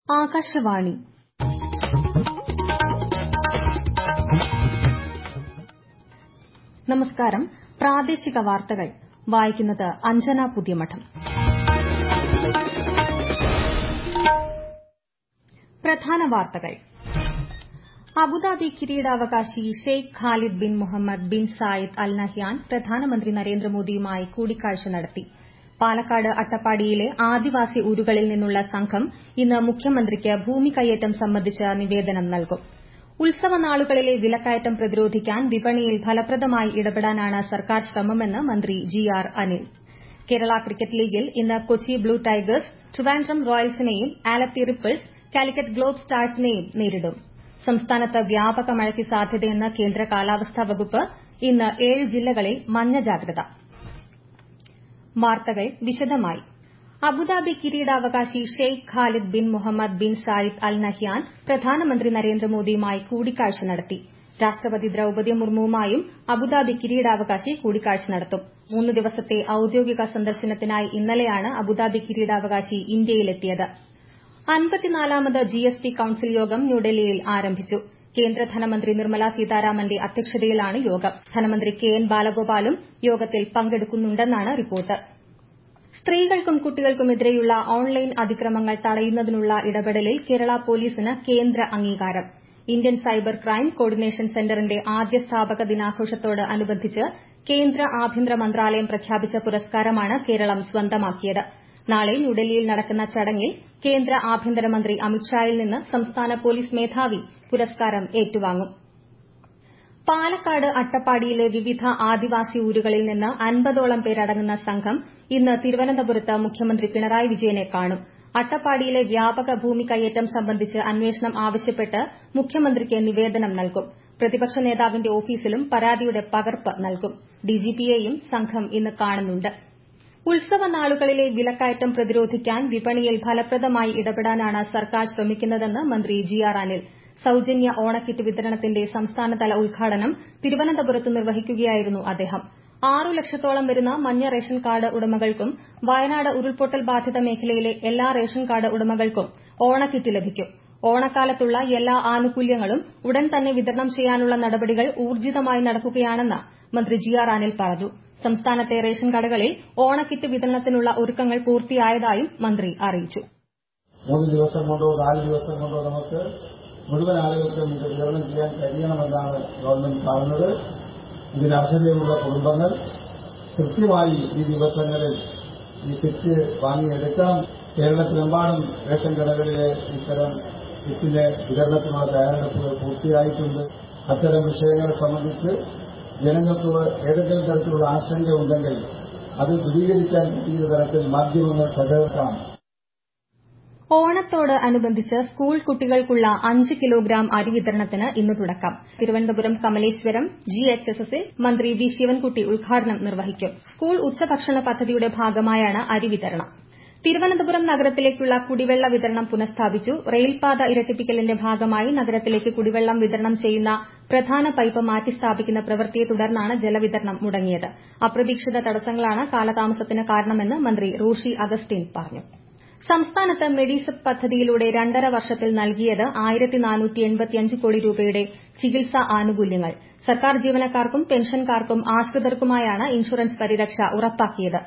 ആകാശവാണി നമസ്കാരം പ്രാദേശിക വാർത്തകൾ വായിക്കുന്നത് അഞ്ജന പുതിയമഠം പ്രധാന വാർത്തകൾ അബുദാബി കിരീടാവകാശി Sheikh Khalid bin Mohammed bin Zayed Al Nahyan പ്രധാനമന്ത്രി നരേന്ദ്രമോദിയുമായി കൂടിക്കാഴ്ച നടത്തി പാലക്കാട് അട്ടപ്പാടിയിലെ ആദിവാസി ഊരുകളിൽ നിന്നുള്ള സംഘം ഇന്ന് മുഖ്യമന്ത്രിക്ക് ഭൂമി കൈയേറ്റം സംബന്ധിച്ച് നിവേദനം നൽകും ഉത്സവനാളുകളിലെ വിലക്കയറ്റം പ്രതിരോധിക്കാൻ വിപണിയിൽ ഫലപ്രദമായി ഇടപെടാനാണ് സർക്കാർ ശ്രമമെന്ന് മന്ത്രി G R Anil Kerala cricket ലീഗിൽ ഇന്ന് കൊച്ചി ബ്ലൂ ടൈഗേഴ്സ് ട്രിവാൻഡ്രം റോയൽസിനെയും ആലപ്പി റിപ്പിൾസ് കാലിക്കറ്റ് ഗ്ലോബ് സ്റ്റാർസിനെയും നേരിടും സംസ്ഥാനത്ത് വ്യാപക മഴയ്ക്ക് സാധ്യതയെന്ന് കേന്ദ്ര കാലാവസ്ഥാ വകുപ്പ് ഇന്ന് ഏഴ് ജില്ലകളിൽ മഞ്ഞ ജാഗ്രത വാർത്തകൾ വിശദമായി അബുദാബി കിരീടാവകാശി Sheikh Khalid bin Mohammed bin Zayed Al Nahyan പ്രധാനമന്ത്രി നരേന്ദ്രമോദിയുമായി കൂടിക്കാഴ്ച നടത്തി രാഷ്ട്രപതി ദ്രൌപദി മുർമുവുമായും അബുദാബി കിരീടാവകാശി കൂടിക്കാഴ്ച നടത്തും മൂന്ന് ദിവസത്തെ ഔദ്യോഗിക സന്ദർശനത്തിനായി ഇന്നലെയാണ് അബുദാബി കിരീടാവകാശി ഇന്ത്യയിലെത്തിയത് അൻപത്തിനാലാമത് ജിഎസ്ടി കൌൺസിൽ യോഗം ന്യൂഡൽഹിയിൽ ആരംഭിച്ചു കേന്ദ്ര ധനമന്ത്രി നിർമ്മല സീതാരാമന്റെ അധ്യക്ഷതയിലാണ് യോഗം ധനമന്ത്രി കെ എൻ ബാലഗോപാലും യോഗത്തിൽ പങ്കെടുക്കുന്നുണ്ടെന്നാണ് റിപ്പോർട്ട് സ്ത്രീകൾക്കും കുട്ടികൾക്കുമെതിരെയുള്ള ഓൺലൈൻ അതിക്രമങ്ങൾ തടയുന്നതിനുള്ള ഇടപെടലിൽ കേരള പോലീസിന് കേന്ദ്ര അംഗീകാരം ഇന്ത്യൻ സൈബർ ക്രൈം കോർഡിനേഷൻ സെന്ററിന്റെ ആദ്യ സ്ഥാപക ദിനാഘോഷത്തോട് അനുബന്ധിച്ച് കേന്ദ്ര ആഭ്യന്തര മന്ത്രാലയം പ്രഖ്യാപിച്ച പുരസ്കാരമാണ് കേരളം സ്വന്തമാക്കിയത് നാളെ ന്യൂഡൽഹിയിൽ നടക്കുന്ന ചടങ്ങിൽ കേന്ദ്ര ആഭ്യന്തരമന്ത്രി അമിത്ഷായിൽ നിന്ന് സംസ്ഥാന പോലീസ് മേധാവി പുരസ്കാരം ഏറ്റുവാങ്ങും പാലക്കാട് അട്ടപ്പാടിയിലെ വിവിധ ആദിവാസി ഊരുകളിൽ നിന്ന് അൻപതോളം പേരടങ്ങുന്ന സംഘം ഇന്ന് തിരുവനന്തപുരത്ത് മുഖ്യമന്ത്രി പിണറായി വിജയനെ കാണും അട്ടപ്പാടിയിലെ വ്യാപക ഭൂമി കൈയേറ്റം സംബന്ധിച്ച് അന്വേഷണം ആവശ്യപ്പെട്ട് മുഖ്യമന്ത്രിക്ക് നിവേദനം നൽകും പ്രതിപക്ഷ നേതാവിന്റെ ഓഫീസിലും പരാതിയുടെ പകർപ്പ് നൽകും ഡിജിപിയെയും സംഘം ഇന്ന് കാണുന്നുണ്ട് ഉത്സവനാളുകളിലെ വിലക്കയറ്റം പ്രതിരോധിക്കാൻ വിപണിയിൽ ഫലപ്രദമായി ഇടപെടാനാണ് സർക്കാർ ശ്രമിക്കുന്നതെന്ന് മന്ത്രി ജി ആർ അനിൽ സൌജന്യ ഓണക്കിറ്റ് വിതരണത്തിന്റെ സംസ്ഥാനതല ഉദ്ഘാടനം തിരുവനന്തപുരത്ത് നിർവഹിക്കുകയായിരുന്നു അദ്ദേഹം ആറു ലക്ഷത്തോളം വരുന്ന മഞ്ഞ റേഷൻ കാർഡ് ഉടമകൾക്കും വയനാട് ഉരുൾപൊട്ടൽ ബാധിത മേഖലയിലെ എല്ലാ റേഷൻ കാർഡ് ഉടമകൾക്കും ഓണക്കിറ്റ് ലഭിക്കും ഓണക്കാലത്തുള്ള എല്ലാ ആനുകൂല്യങ്ങളും ഉടൻ തന്നെ വിതരണം ചെയ്യാനുള്ള നടപടികൾ ഊർജിതമായി നടക്കുകയാണെന്ന് മന്ത്രി ജി ആർ അനിൽ പറഞ്ഞു സംസ്ഥാനത്തെ റേഷൻ കടകളിൽ ഓണക്കിറ്റ് വിതരണത്തിനുള്ള ഒരുക്കങ്ങൾ പൂർത്തിയായതായും മന്ത്രി അറിയിച്ചു മൂന്ന് ദിവസം കൊണ്ടോ നാല് ദിവസം കൊണ്ടോ നമുക്ക് മുഴുവൻ ആളുകൾക്കും ഇത് വിതരണം ചെയ്യാൻ കഴിയണമെന്നാണ് ഗവൺമെന്റ് കാണുന്നത് ഇതിന് അർഹതയുള്ള കുടുംബങ്ങൾ കൃത്യമായി ഈ ദിവസങ്ങളിൽ ഈ കിറ്റ് വാങ്ങിയെടുക്കാം കേരളത്തിലെമ്പാടും റേഷൻ കടകളിലെ ഇത്തരം കിറ്റിന്റെ വിതരണത്തിനുള്ള തയ്യാറെടുപ്പുകൾ പൂർത്തിയായിട്ടുണ്ട് അത്തരം വിഷയങ്ങളെ സംബന്ധിച്ച് ജനങ്ങൾക്ക് ഏതെങ്കിലും തരത്തിലുള്ള ആശങ്ക ഉണ്ടെങ്കിൽ അത് ദൂരീകരിക്കാൻ പറ്റിയ തരത്തിൽ മാധ്യമങ്ങൾ സഹകരിക്കാം ഓണത്തോട് അനുബന്ധിച്ച് സ്കൂൾ കുട്ടികൾക്കുള്ള അഞ്ച് കിലോഗ്രാം അരി വിതരണത്തിന് ഇന്ന് തുടക്കം Thiruvananthapuram Kamaleswaram G H S എസിൽ മന്ത്രി വി ശിവൻകുട്ടി ഉദ്ഘാടനം നിർവഹിക്കും സ്കൂൾ ഉച്ചഭക്ഷണ പദ്ധതിയുടെ ഭാഗമായാണ് അരി വിതരണം തിരുവനന്തപുരം നഗരത്തിലേക്കുള്ള കുടിവെള്ള വിതരണം പുനഃസ്ഥാപിച്ചു റെയിൽപാത ഇരട്ടിപ്പിക്കലിന്റെ ഭാഗമായി നഗരത്തിലേക്ക് കുടിവെള്ളം വിതരണം ചെയ്യുന്ന പ്രധാന പൈപ്പ് മാറ്റിസ്ഥാപിക്കുന്ന പ്രവൃത്തിയെ തുടർന്നാണ് ജലവിതരണം മുടങ്ങിയത് അപ്രതീക്ഷിത തടസ്സങ്ങളാണ് കാലതാമസത്തിന് കാരണമെന്ന് മന്ത്രി റോഷി അഗസ്റ്റിൻ പറഞ്ഞു സംസ്ഥാനത്ത് മെഡിസെപ് പദ്ധതിയിലൂടെ രണ്ടര വർഷത്തിൽ നൽകിയത് കോടി രൂപയുടെ ചികിത്സാ ആനുകൂല്യങ്ങൾ സർക്കാർ ജീവനക്കാർക്കും പെൻഷൻകാർക്കും ആശ്രിതർക്കുമായാണ് ഇൻഷുറൻസ് പരിരക്ഷ ഉറപ്പാക്കിയത്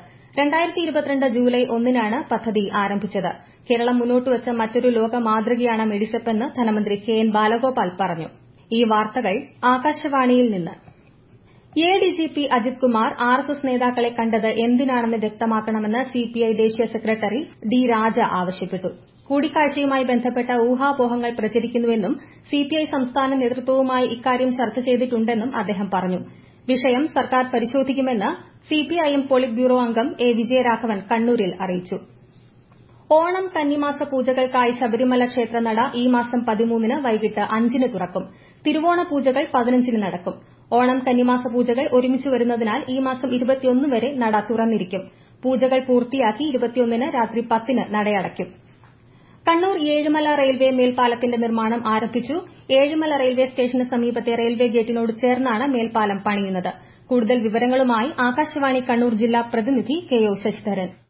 ജൂലൈ ഒന്നിനാണ് പദ്ധതി ആരംഭിച്ചത് കേരളം മുന്നോട്ടുവച്ച മറ്റൊരു ലോക മാതൃകയാണ് മെഡിസെപ് എന്ന് ധനമന്ത്രി കെ എൻ ബാലഗോപാൽ പറഞ്ഞു ഈ വാർത്തകൾ ആകാശവാണിയിൽ നിന്ന് A DGP Ajith Kumar R S S നേതാക്കളെ കണ്ടത് എന്തിനാണെന്ന് വ്യക്തമാക്കണമെന്ന് സിപിഐ ദേശീയ സെക്രട്ടറി ഡി രാജ ആവശ്യപ്പെട്ടു കൂടിക്കാഴ്ചയുമായി ബന്ധപ്പെട്ട ഊഹാപോഹങ്ങൾ പ്രചരിക്കുന്നുവെന്നും സിപിഐ സംസ്ഥാന നേതൃത്വവുമായി ഇക്കാര്യം ചർച്ച ചെയ്തിട്ടുണ്ടെന്നും അദ്ദേഹം പറഞ്ഞു വിഷയം സർക്കാർ പരിശോധിക്കുമെന്ന് സിപിഐഎം പോളിറ്റ് ബ്യൂറോ അംഗം എ വിജയരാഘവൻ കണ്ണൂരിൽ അറിയിച്ചു ഓണം കന്നിമാസ പൂജകൾക്കായി ശബരിമല ക്ഷേത്രനട ഈ മാസം പതിമൂന്നിന് വൈകിട്ട് അഞ്ചിന് തുറക്കും തിരുവോണ പൂജകൾ പതിനഞ്ചിന് നടക്കും ഓണം കന്നിമാസ പൂജകൾ ഒരുമിച്ച് വരുന്നതിനാൽ ഈ മാസം ഇരുപത്തിയൊന്ന് വരെ നട തുറന്നിരിക്കും പൂജകൾ പൂർത്തിയാക്കി ഇരുപത്തിയൊന്നിന് രാത്രി പത്തിന് നടയടയ്ക്കും കണ്ണൂർ ഏഴിമല റെയിൽവേ മേൽപ്പാലത്തിന്റെ നിർമ്മാണം ആരംഭിച്ചു ഏഴിമല റെയിൽവേ സ്റ്റേഷന് സമീപത്തെ റെയിൽവേ ഗേറ്റിനോട് ചേർന്നാണ് മേൽപ്പാലം പണിയുന്നത് കൂടുതൽ വിവരങ്ങളുമായി ആകാശവാണി കണ്ണൂർ ജില്ലാ പ്രതിനിധി കെ ഒ ശശിധരൻ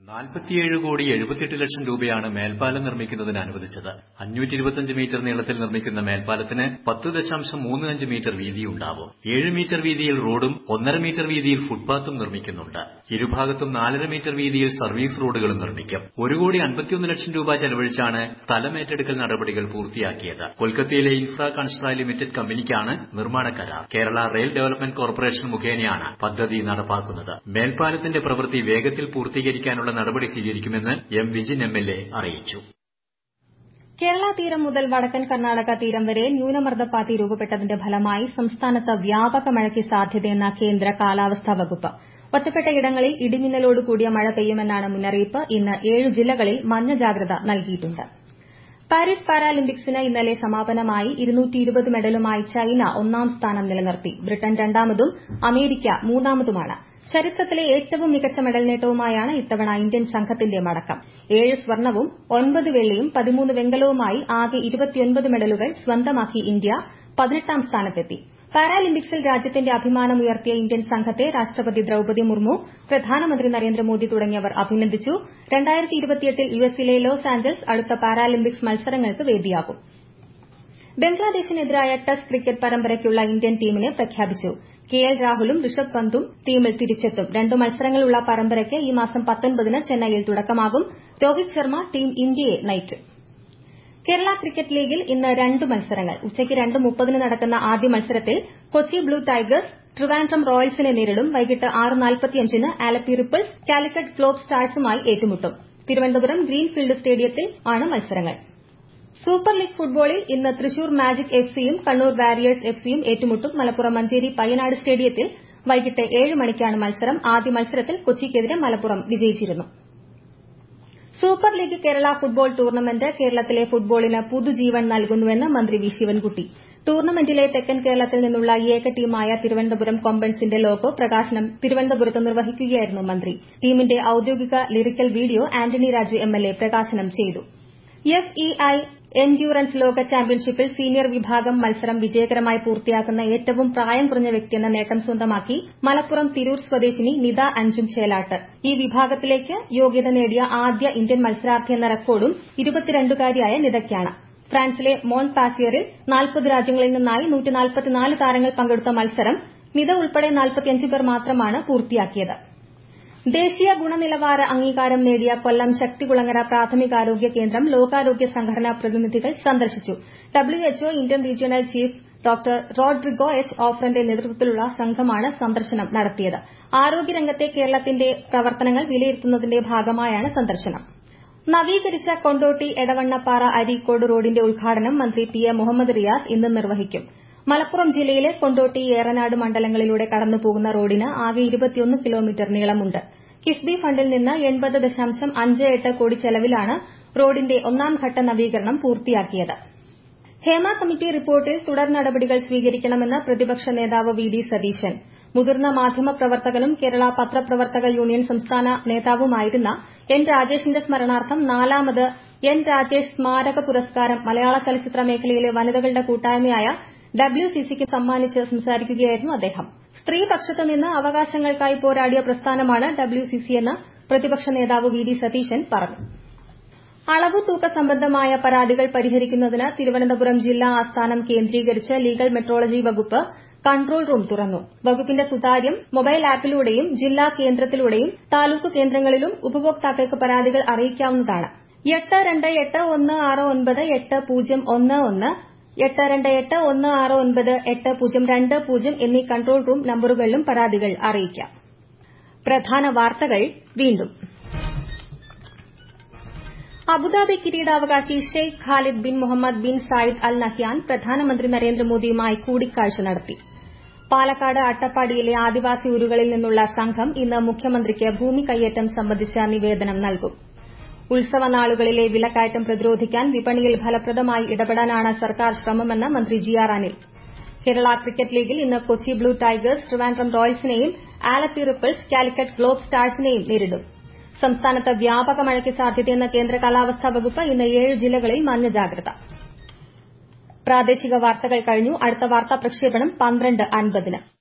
നാൽപ്പത്തിയേഴ് കോടി എഴുപത്തിയെട്ട് ലക്ഷം രൂപയാണ് മേൽപ്പാലം നിർമ്മിക്കുന്നതിന് അനുവദിച്ചത് അഞ്ഞൂറ്റി ഇരുപത്തിയഞ്ച് മീറ്റർ നീളത്തിൽ നിർമ്മിക്കുന്ന മേൽപ്പാലത്തിന് പത്ത് ദശാംശം മൂന്ന് അഞ്ച് മീറ്റർ വീതിയുണ്ടാവും ഏഴ് മീറ്റർ വീതിയിൽ റോഡും ഒന്നര മീറ്റർ വീതിയിൽ ഫുട്പാത്തും നിർമ്മിക്കുന്നുണ്ട് ഇരുഭാഗത്തും നാലര മീറ്റർ വീതിയിൽ സർവീസ് റോഡുകളും നിർമ്മിക്കും ഒരു കോടി അൻപത്തിയൊന്ന് ലക്ഷം രൂപ ചെലവഴിച്ചാണ് സ്ഥലമേറ്റെടുക്കൽ നടപടികൾ പൂർത്തിയാക്കിയത് കൊൽക്കത്തയിലെ ഇൻഫ്രാ കൺസ്ട്ര ലിമിറ്റഡ് കമ്പനിക്കാണ് നിർമ്മാണ കരാർ കേരള റെയിൽ ഡെവലപ്മെന്റ് കോർപ്പറേഷൻ മുഖേനയാണ് പദ്ധതി നടപ്പാക്കുന്നത് മേൽപ്പാലത്തിന്റെ പ്രവൃത്തി വേഗത്തിൽ പൂർത്തീകരിക്കാനുള്ള നടപടി സ്വീകരിക്കുമെന്ന് M Vijin M L A അറിയിച്ചു കേരള തീരം മുതൽ വടക്കൻ കർണാടക തീരം വരെ ന്യൂനമർദ്ദപ്പാത്തി രൂപപ്പെട്ടതിന്റെ ഫലമായി സംസ്ഥാനത്ത് വ്യാപക മഴയ്ക്ക് സാധ്യതയെന്ന കേന്ദ്ര കാലാവസ്ഥാ വകുപ്പ് ഒറ്റപ്പെട്ട ഇടങ്ങളിൽ ഇടിമിന്നലോട് കൂടിയ മഴ പെയ്യുമെന്നാണ് മുന്നറിയിപ്പ് ഇന്ന് ഏഴ് ജില്ലകളിൽ മഞ്ഞ ജാഗ്രത നൽകിയിട്ടുണ്ട് പാരീസ് പാരാലിമ്പിക്സിന് ഇന്നലെ സമാപനമായി മെഡലുമായി ചൈന ഒന്നാം സ്ഥാനം നിലനിർത്തി ബ്രിട്ടൻ രണ്ടാമതും അമേരിക്ക മൂന്നാമതുമാണ് ചരിത്രത്തിലെ ഏറ്റവും മികച്ച മെഡൽ നേട്ടവുമായാണ് ഇത്തവണ ഇന്ത്യൻ സംഘത്തിന്റെ മടക്കം ഏഴ് സ്വർണവും ഒൻപത് വെള്ളിയും പതിമൂന്ന് വെങ്കലവുമായി ആകെ മെഡലുകൾ സ്വന്തമാക്കി ഇന്ത്യ പതിനെട്ടാം സ്ഥാനത്തെത്തി പാരാലിമ്പിക്സിൽ രാജ്യത്തിന്റെ അഭിമാനമുയർത്തിയ ഇന്ത്യൻ സംഘത്തെ രാഷ്ട്രപതി ദ്രൌപദി മുർമു പ്രധാനമന്ത്രി നരേന്ദ്രമോദി തുടങ്ങിയവർ അഭിനന്ദിച്ചു ൽ യുഎസിലെ ലോസ് ആഞ്ചൽസ് അടുത്ത പാരാലിമ്പിക്സ് മത്സരങ്ങൾക്ക് വേദിയാകും ബംഗ്ലാദേശിനെതിരായ ടെസ്റ്റ് ക്രിക്കറ്റ് പരമ്പരയ്ക്കുള്ള ഇന്ത്യൻ ടീമിനെ പ്രഖ്യാപിച്ചു കെ എൽ രാഹുലും ഋഷഭ് പന്തും ടീമിൽ തിരിച്ചെത്തും രണ്ട് മത്സരങ്ങളുള്ള പരമ്പരയ്ക്ക് ഈ മാസം പത്തൊൻപതിന് ചെന്നൈയിൽ തുടക്കമാകും രോഹിത് ശർമ്മ ടീം ഇന്ത്യയെ നയിക്കും കേരള ക്രിക്കറ്റ് ലീഗിൽ ഇന്ന് രണ്ട് മത്സരങ്ങൾ ഉച്ചയ്ക്ക് രണ്ട് മുപ്പതിന് നടക്കുന്ന ആദ്യ മത്സരത്തിൽ കൊച്ചി ബ്ലൂ ടൈഗേഴ്സ് ട്രിവാൻഡ്രം റോയൽസിനെ നേരിടും വൈകിട്ട് ആറ് നാൽപ്പത്തിയഞ്ചിന് ആലപ്പി റിപ്പിൾസ് കാലിക്കറ്റ് ഗ്ലോബ് സ്റ്റാഴ്സുമായി ഏറ്റുമുട്ടും തിരുവനന്തപുരം ഗ്രീൻഫീൽഡ് സ്റ്റേഡിയത്തിൽ ആണ് മത്സരങ്ങൾ സൂപ്പർ ലീഗ് ഫുട്ബോളിൽ ഇന്ന് തൃശൂർ മാജിക് എഫ് സിയും കണ്ണൂർ വാരിയേഴ്സ് എഫ് സിയും ഏറ്റുമുട്ടും മലപ്പുറം മഞ്ചേരി പയ്യനാട് സ്റ്റേഡിയത്തിൽ വൈകിട്ട് ഏഴ് മണിക്കാണ് മത്സരം ആദ്യ മത്സരത്തിൽ കൊച്ചിക്കെതിരെ മലപ്പുറം വിജയിച്ചിരുന്നു super league Kerala football tournament കേരളത്തിലെ ഫുട്ബോളിന് പുതുജീവൻ നൽകുന്നുവെന്ന് മന്ത്രി വി ശിവൻകുട്ടി ടൂർണമെന്റിലെ തെക്കൻ കേരളത്തിൽ നിന്നുള്ള ഏക ടീമായ തിരുവനന്തപുരം കൊമ്പൻസിന്റെ ലോഗോ പ്രകാശനം തിരുവനന്തപുരത്ത് നിർവഹിക്കുകയായിരുന്നു മന്ത്രി ടീമിന്റെ ഔദ്യോഗിക lyrical video Antony Raju MLA പ്രകാശനം ചെയ്തു എഫ്ഇഐ എൻഡ്യൂറൻസ് ലോക ചാമ്പ്യൻഷിപ്പിൽ സീനിയർ വിഭാഗം മത്സരം വിജയകരമായി പൂർത്തിയാക്കുന്ന ഏറ്റവും പ്രായം കുറഞ്ഞ വ്യക്തിയെന്ന നേട്ടം സ്വന്തമാക്കി മലപ്പുറം തിരൂർ സ്വദേശിനി നിത അഞ്ചും ചേലാട്ട് ഈ വിഭാഗത്തിലേക്ക് യോഗ്യത നേടിയ ആദ്യ ഇന്ത്യൻ മത്സരാർത്ഥി എന്ന റെക്കോർഡും ഇരുപത്തിരണ്ടുകാരിയായ നിതയ്ക്കാണ് ഫ്രാൻസിലെ മോൺ പാസിയറിൽ നാൽപ്പത് രാജ്യങ്ങളിൽ നിന്നായി താരങ്ങൾ പങ്കെടുത്ത മത്സരം നിത ഉൾപ്പെടെ പേർ മാത്രമാണ് പൂർത്തിയാക്കിയത് ദേശീയ ഗുണനിലവാര അംഗീകാരം നേടിയ കൊല്ലം ശക്തികുളങ്ങര പ്രാഥമികാരോഗ്യ കേന്ദ്രം ലോകാരോഗ്യ സംഘടനാ പ്രതിനിധികൾ സന്ദർശിച്ചു WHO Indian regional chief doctor Rodrigo H ഓഫ്രന്റെ നേതൃത്വത്തിലുള്ള സംഘമാണ് സന്ദർശനം നടത്തിയത് ആരോഗ്യരംഗത്തെ കേരളത്തിന്റെ പ്രവർത്തനങ്ങൾ വിലയിരുത്തുന്നതിന്റെ ഭാഗമായാണ് സന്ദർശനം നവീകരിച്ച കൊണ്ടോട്ടി എടവണ്ണപ്പാറ അരീക്കോട് റോഡിന്റെ ഉദ്ഘാടനം മന്ത്രി പി എ മുഹമ്മദ് റിയാസ് ഇന്ന് നിർവഹിക്കും മലപ്പുറം ജില്ലയിലെ കൊണ്ടോട്ടി ഏറനാട് മണ്ഡലങ്ങളിലൂടെ കടന്നുപോകുന്ന റോഡിന് ആകെ കിലോമീറ്റർ നീളമുണ്ട് കിഫ്ബി ഫണ്ടിൽ നിന്ന് എൺപത് ദശാംശം അഞ്ച് എട്ട് കോടി ചെലവിലാണ് റോഡിന്റെ ഒന്നാംഘട്ട നവീകരണം പൂർത്തിയാക്കിയത് ഹേമ കമ്മിറ്റി റിപ്പോർട്ടിൽ തുടർ നടപടികൾ സ്വീകരിക്കണമെന്ന് പ്രതിപക്ഷ നേതാവ് വി ഡി സതീശൻ മുതിർന്ന മാധ്യമപ്രവർത്തകനും കേരള പത്രപ്രവർത്തക യൂണിയൻ സംസ്ഥാന നേതാവുമായിരുന്ന എൻ രാജേഷിന്റെ സ്മരണാർത്ഥം നാലാമത് എൻ രാജേഷ് സ്മാരക പുരസ്കാരം മലയാള ചലച്ചിത്ര മേഖലയിലെ വനിതകളുടെ കൂട്ടായ്മയായ ഡബ്ല്യുസിസിക്ക് സമ്മാനിച്ച് സംസാരിക്കുകയായിരുന്നു അദ്ദേഹം സ്ത്രീപക്ഷത്ത് നിന്ന് അവകാശങ്ങൾക്കായി പോരാടിയ പ്രസ്ഥാനമാണ് ഡബ്ല്യുസിസിയെന്ന് പ്രതിപക്ഷ നേതാവ് വി ഡി സതീശൻ പറഞ്ഞു അളവു തൂക്ക സംബന്ധമായ പരാതികൾ പരിഹരിക്കുന്നതിന് തിരുവനന്തപുരം ജില്ലാ ആസ്ഥാനം കേന്ദ്രീകരിച്ച് ലീഗൽ മെട്രോളജി വകുപ്പ് കൺട്രോൾ റൂം തുറന്നു വകുപ്പിന്റെ സുതാര്യം മൊബൈൽ ആപ്പിലൂടെയും ജില്ലാ കേന്ദ്രത്തിലൂടെയും താലൂക്ക് കേന്ദ്രങ്ങളിലും ഉപഭോക്താക്കൾക്ക് പരാതികൾ അറിയിക്കാവുന്നതാണ് എട്ട് രണ്ട് എട്ട് ഒന്ന് ആറ് ഒൻപത് എട്ട് പൂജ്യം ഒന്ന് ഒന്ന് എട്ട് രണ്ട് എട്ട് ഒന്ന് ആറ് ഒൻപത് എട്ട് പൂജ്യം രണ്ട് പൂജ്യം എന്നീ കൺട്രോൾ റൂം നമ്പറുകളിലും പരാതികൾ അറിയിക്കാം പ്രധാന വാർത്തകൾ വീണ്ടും അബുദാബി കിരീടാവകാശി Sheikh Khalid bin Mohammed bin Zayed Al Nahyan പ്രധാനമന്ത്രി നരേന്ദ്രമോദിയുമായി കൂടിക്കാഴ്ച നടത്തി പാലക്കാട് അട്ടപ്പാടിയിലെ ആദിവാസി ഊരുകളിൽ നിന്നുള്ള സംഘം ഇന്ന് മുഖ്യമന്ത്രിക്ക് ഭൂമി കൈയേറ്റം സംബന്ധിച്ച നിവേദനം നൽകും ഉത്സവനാളുകളിലെ വിലക്കയറ്റം പ്രതിരോധിക്കാൻ വിപണിയിൽ ഫലപ്രദമായി ഇടപെടാനാണ് സർക്കാർ ശ്രമമെന്ന് മന്ത്രി G R Anil Kerala cricket ലീഗിൽ ഇന്ന് കൊച്ചി ബ്ലൂ ടൈഗേഴ്സ് ട്രിവാൻഡ്രം റോയൽസിനെയും ആലപ്പി റിപ്പിൾസ് കാലിക്കറ്റ് ഗ്ലോബ് സ്റ്റാഴ്സിനെയും നേരിടും സംസ്ഥാനത്ത് വ്യാപക മഴയ്ക്ക് സാധ്യതയെന്ന കേന്ദ്ര കാലാവസ്ഥാ വകുപ്പ് ഇന്ന് ഏഴ് ജില്ലകളിൽ മഞ്ഞ ജാഗ്രത പ്രാദേശിക വാർത്തകൾ കഴിഞ്ഞു അടുത്ത വാർത്താ പ്രക്ഷേപണം പന്ത്രണ്ട് അൻപതിന്